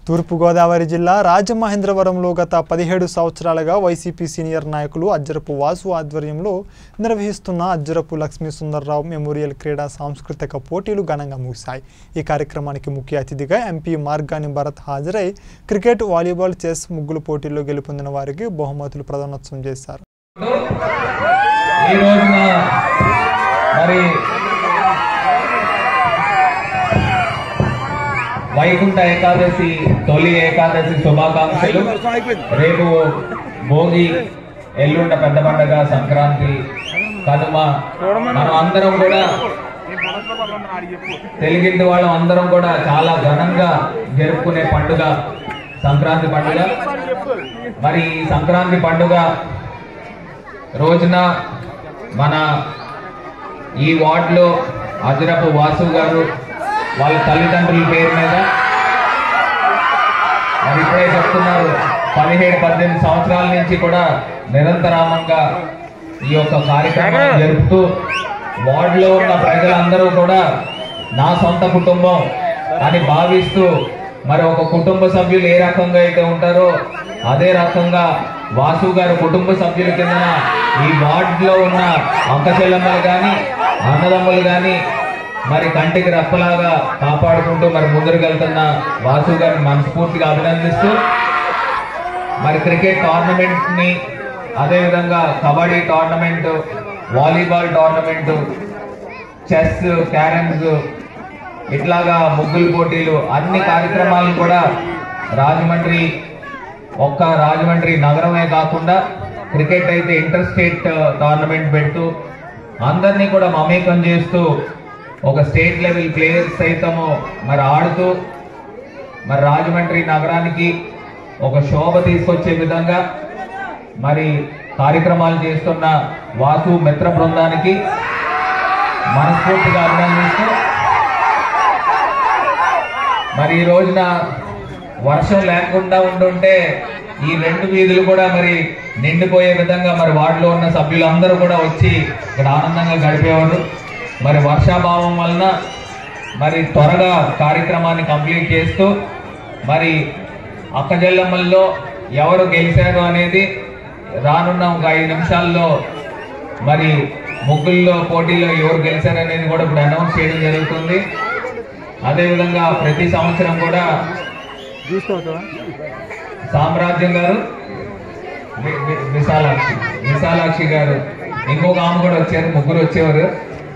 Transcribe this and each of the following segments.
తూర్పుగోదావరి జిల్లా రాజమహేంద్రవరంలో గత పదిహేడు సంవత్సరాలుగా వైసీపీ సీనియర్ నాయకులు అజ్జరపు వాసు ఆధ్వర్యంలో నిర్వహిస్తున్న అజ్జరపు లక్ష్మీ సుందర్రావు మెమోరియల్ క్రీడా సాంస్కృతిక పోటీలు ఘనంగా ముగిశాయి ఈ కార్యక్రమానికి ముఖ్య అతిథిగా ఎంపీ మార్గాని భరత్ హాజరై క్రికెట్ వాలీబాల్ చెస్ ముగ్గులు పోటీల్లో గెలుపొందిన వారికి బహుమతులు ప్రదానోత్సవం చేశారు ఈ రోజున మరి వైకుంఠ ఏకాదశి తొలి ఏకాదశి శుభాకాంక్షలు రేపు భోగి ఎల్లుండ పెద్ద పండగ సంక్రాంతి కనుమ మనం అందరం కూడా తెలుగింటి వాళ్ళం అందరం కూడా చాలా ఘనంగా జరుపుకునే పండుగ సంక్రాంతి పండుగ మరి ఈ సంక్రాంతి పండుగ రోజున మన ఈ వార్డులో అజరపు వాసు గారు వాళ్ళ తల్లిదండ్రుల పేరు మీద మరి ఇప్పుడే చెప్తున్నారు పదిహేడు పద్దెనిమిది సంవత్సరాల నుంచి కూడా నిరంతరామంగా ఈ యొక్క కార్యక్రమం జరుపుతూ వార్డులో ఉన్న ప్రజలందరూ కూడా నా సొంత కుటుంబం అని భావిస్తూ మరి ఒక కుటుంబ సభ్యులు ఏ రకంగా అయితే ఉంటారో అదే రకంగా వాసు గారు కుటుంబ సభ్యుల కింద ఈ వార్డులో ఉన్న అక్క చెల్లెమ్మలు కానీ అన్నదమ్ములు కానీ మరి కంటికి రెప్పలాగా కాపాడుకుంటూ మరి ముందరికి వెళ్తున్న వాసు గారిని మనస్ఫూర్తిగా అభినందిస్తూ మరి క్రికెట్ టోర్నమెంట్ ని అదేవిధంగా kabaddi tournament volleyball tournament chess carroms ఇట్లాగా ముగ్గులు పోటీలు అన్ని కార్యక్రమాలను కూడా రాజమండ్రి ఒక్క రాజమండ్రి నగరమే కాకుండా క్రికెట్ అయితే ఇంటర్ స్టేట్ టోర్నమెంట్ పెడుతూ అందరినీ కూడా మమేకం చేస్తూ ఒక స్టేట్ లెవెల్ ప్లేయర్స్ సైతము మరి ఆడుతూ మరి రాజమండ్రి నగరానికి ఒక శోభ తీసుకొచ్చే విధంగా మరి కార్యక్రమాలు చేస్తున్న వాసు మిత్ర బృందానికి మనస్ఫూర్తిగా అభినందిస్తూ మరి ఈ రోజున వర్షం లేకుండా ఉండుంటే ఈ రెండు వీధులు కూడా మరి నిండిపోయే విధంగా మరి వార్డులో ఉన్న సభ్యులందరూ కూడా వచ్చి ఇక్కడ ఆనందంగా గడిపేవారు మరి వర్షాభావం వలన మరి త్వరగా కార్యక్రమాన్ని కంప్లీట్ చేస్తూ మరి అక్కజల్లమ్మల్లో ఎవరు గెలిచారు అనేది రానున్న ఒక ఐదు నిమిషాల్లో మరి ముగ్గుల్లో పోటీలో ఎవరు గెలిచారు అనేది కూడా ఇప్పుడు అనౌన్స్ చేయడం జరుగుతుంది అదేవిధంగా ప్రతి సంవత్సరం కూడా సామ్రాజ్యం గారు వి- వి- విశాలాక్షి విశాలాక్షి గారు ఇంకొక ఆమె కూడా వచ్చారు ముగ్గురు వచ్చేవారు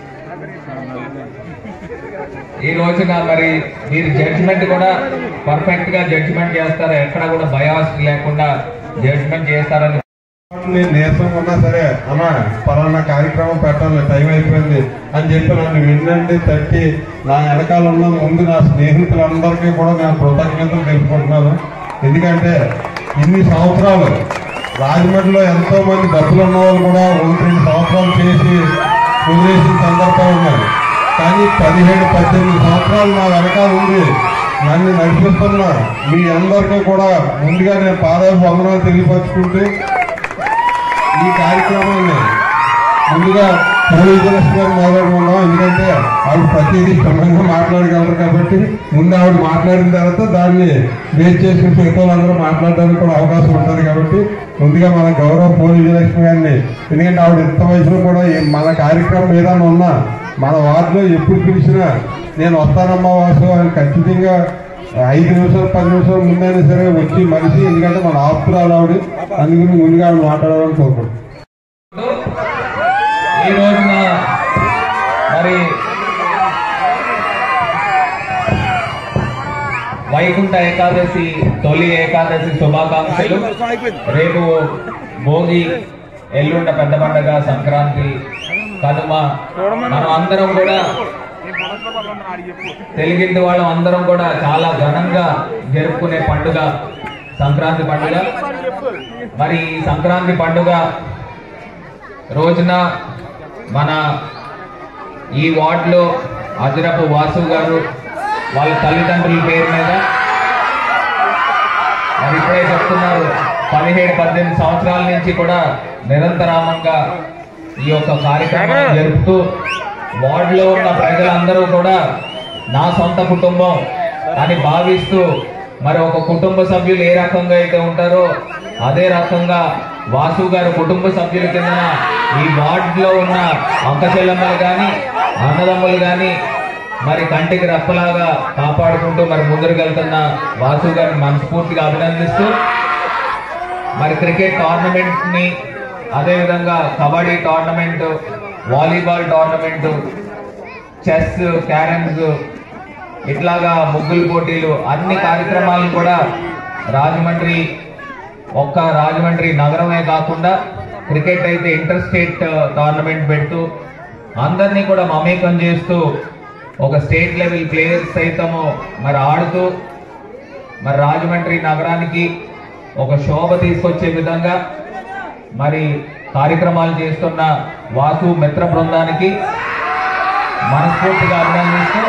ఈ రోజున మరి మీరు జడ్జిమెంట్ కూడా పర్ఫెక్ట్ గా జడ్జిమెంట్ చేస్తారు ఎక్కడ కూడా బయాస్ లేకుండా జడ్జిమెంట్ చేస్తారని నేను నీరసంగా ఉన్నా సరే అన్న పలానా కార్యక్రమం పెట్టాలి టైం అయిపోయింది అని చెప్పి నన్ను వినండి తట్టి నా వెనకాల ఉన్న ముందు నా స్నేహితులందరికీ కూడా నేను కృతజ్ఞతలు తెలుపుకుంటున్నాను ఎందుకంటే ఇన్ని సంవత్సరాలు రాజమండ్రిలో ఎంతో మంది డబ్బులు ఉన్న వాళ్ళు కూడా ఒకటి రెండు సంవత్సరాలు చేసి వదిలేసిన సందర్భాలు ఉన్నాయి కానీ పదిహేడు పద్దెనిమిది సంవత్సరాలు నా వెనకాల ఉంది నన్ను నడిపిస్తున్న మీ అందరికీ కూడా ముందుగా నేను పాదాలు వందనాలు తెలియపరుచుకుంటూ ఈ కార్యక్రమాన్ని ముందుగా పోలీసు గారు మొదలెట్టుకున్నాం ఎందుకంటే ఆవిడ ప్రతిదీ క్షుణ్ణంగా మాట్లాడగలరు కాబట్టి ముందు ఆవిడ మాట్లాడిన తర్వాత దాన్ని బేస్ చేసుకుని మిగతా వాళ్ళందరూ మాట్లాడడానికి కూడా అవకాశం ఉంటుంది కాబట్టి ముందుగా మన గౌరవ పోలీసు లక్ష్మి గారిని ఎందుకంటే ఆవిడ ఎంత వయసులో కూడా ఈ మన కార్యక్రమం ఏదైనా ఉన్నా మన వార్డులో ఎప్పుడు పిలిచినా నేను వస్తానమ్మా వాసు అని ఖచ్చితంగా ఐదు నిమిషాలు పది నిమిషాలు ముందైనా సరే వచ్చి మనిషి ఎందుకంటే మన ఆపురాలు ఆవిడ అందుకని ముందుగా ఆవిడ మాట్లాడాలని కోరుకుంటున్నాను ఈ రోజున మరి వైకుంఠ ఏకాదశి తొలి ఏకాదశి శుభాకాంక్షలు రేపు భోగి ఎల్లుండ పెద్ద పండగ సంక్రాంతి కనుమ మనం అందరం కూడా తెలుగింటి వాళ్ళం అందరం కూడా చాలా ఘనంగా జరుపుకునే పండుగ సంక్రాంతి పండుగ మరి ఈ సంక్రాంతి పండుగ రోజున మన ఈ వార్డులో అజరపు వాసు గారు వాళ్ళ తల్లిదండ్రుల పేరు మీద మరి ఇప్పుడే చెప్తున్నారు పదిహేడు పద్దెనిమిది సంవత్సరాల నుంచి కూడా నిరంతరామంగా ఈ యొక్క కార్యక్రమం జరుపుతూ వార్డులో ఉన్న ప్రజలందరూ కూడా నా సొంత కుటుంబం అని భావిస్తూ మరి ఒక కుటుంబ సభ్యులు ఏ రకంగా అయితే ఉంటారో అదే రకంగా వాసు గారు కుటుంబ సభ్యుల కింద ఈ వార్డులో ఉన్న అక్క చెల్లెమ్మలు కానీ అన్నదమ్ములు కానీ మరి కంటికి రెప్పలాగా కాపాడుకుంటూ మరి ముందరికి వెళ్తున్న వాసు గారిని మనస్ఫూర్తిగా అభినందిస్తూ మరి క్రికెట్ టోర్నమెంట్ ని అదేవిధంగా kabaddi tournament volleyball tournament chess carroms ఇట్లాగా ముగ్గులు పోటీలు అన్ని కార్యక్రమాలను కూడా రాజమండ్రి ఒక్క రాజమండ్రి నగరమే కాకుండా క్రికెట్ అయితే ఇంటర్ స్టేట్ టోర్నమెంట్ పెడుతూ అందరినీ కూడా మమేకం చేస్తూ ఒక స్టేట్ లెవెల్ ప్లేయర్స్ సైతము మరి ఆడుతూ మరి రాజమండ్రి నగరానికి ఒక శోభ తీసుకొచ్చే విధంగా మరి కార్యక్రమాలు చేస్తున్న వాసు మిత్ర బృందానికి మనస్ఫూర్తిగా అభినందిస్తూ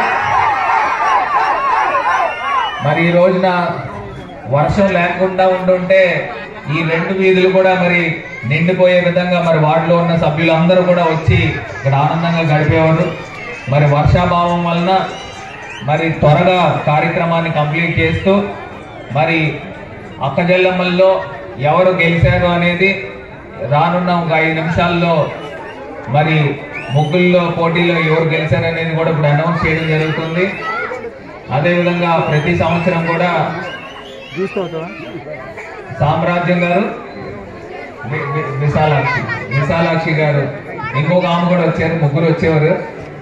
మరి ఈ రోజున వర్షం లేకుండా ఉండుంటే ఈ రెండు వీధులు కూడా మరి నిండిపోయే విధంగా మరి వార్డులో ఉన్న సభ్యులందరూ కూడా వచ్చి ఇక్కడ ఆనందంగా గడిపేవారు మరి వర్షాభావం వలన మరి త్వరగా కార్యక్రమాన్ని కంప్లీట్ చేస్తూ మరి అక్కజల్లమ్మల్లో ఎవరు గెలిచారు అనేది రానున్న ఒక ఐదు నిమిషాల్లో మరి ముగ్గుల్లో పోటీలో ఎవరు గెలిచారు అనేది కూడా ఇప్పుడు అనౌన్స్ చేయడం జరుగుతుంది అదేవిధంగా ప్రతి సంవత్సరం కూడా సామ్రాజ్యం గారు వి- వి- విశాలాక్షి విశాలాక్షి గారు ఇంకొక ఆమె కూడా వచ్చారు ముగ్గురు వచ్చేవారు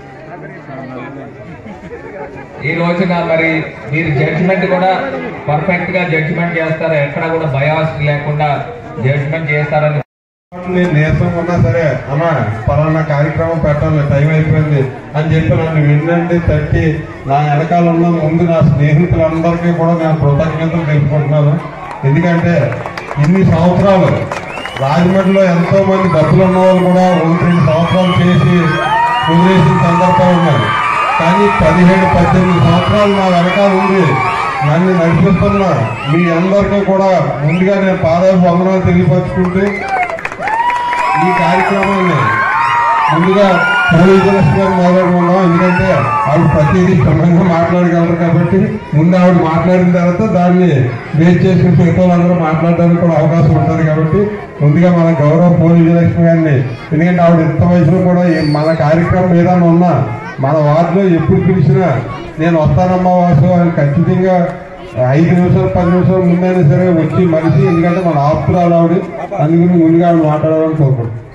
ఈ రోజున మరి మీరు జడ్జిమెంట్ కూడా పర్ఫెక్ట్ గా జడ్జిమెంట్ చేస్తారు ఎక్కడ కూడా బయాస్ లేకుండా జడ్జిమెంట్ చేస్తారని నేను నీరసంగా ఉన్నా సరే అన్న పలానా కార్యక్రమం పెట్టాలి టైం అయిపోయింది అని చెప్పి నన్ను వినండి తట్టి నా వెనకాల ఉన్న ముందు నా స్నేహితులందరికీ కూడా నేను కృతజ్ఞతలు తెలుపుకుంటున్నాను ఎందుకంటే ఇన్ని సంవత్సరాలు రాజమండ్రిలో ఎంతో మంది డబ్బులు ఉన్న వాళ్ళు కూడా ఒకటి రెండు సంవత్సరాలు చేసి వదిలేసిన సందర్భం ఉన్నాయి కానీ పదిహేడు పద్దెనిమిది సంవత్సరాలు నా వెనకాల ఉంది నన్ను నడిపిస్తున్న మీ అందరికీ కూడా ముందుగా నేను పాదాలు వందనాలు తెలియపరుచుకుంటూ ఈ కార్యక్రమాన్ని ముందుగా పోలీసు గారు మొదలెట్టుకున్నాం ఎందుకంటే ఆవిడ ప్రతిదీ క్షుణ్ణంగా మాట్లాడగలరు కాబట్టి ముందు ఆవిడ మాట్లాడిన తర్వాత దాన్ని బేస్ చేసుకుని మిగతా వాళ్ళందరూ మాట్లాడడానికి కూడా అవకాశం ఉంటుంది కాబట్టి ముందుగా మన గౌరవ పోలీసు లక్ష్మి గారిని ఎందుకంటే ఆవిడ ఎంత వయసులో కూడా ఈ మన కార్యక్రమం ఏదైనా ఉన్నా మన వార్డులో ఎప్పుడు పిలిచినా నేను వస్తానమ్మా వాసు అని ఖచ్చితంగా ఐదు నిమిషాలు పది నిమిషాలు ముందైనా సరే వచ్చి మనిషి ఎందుకంటే మన ఆపురాలు ఆవిడ అందుకని ముందుగా ఆవిడ మాట్లాడాలని కోరుకుంటున్నాను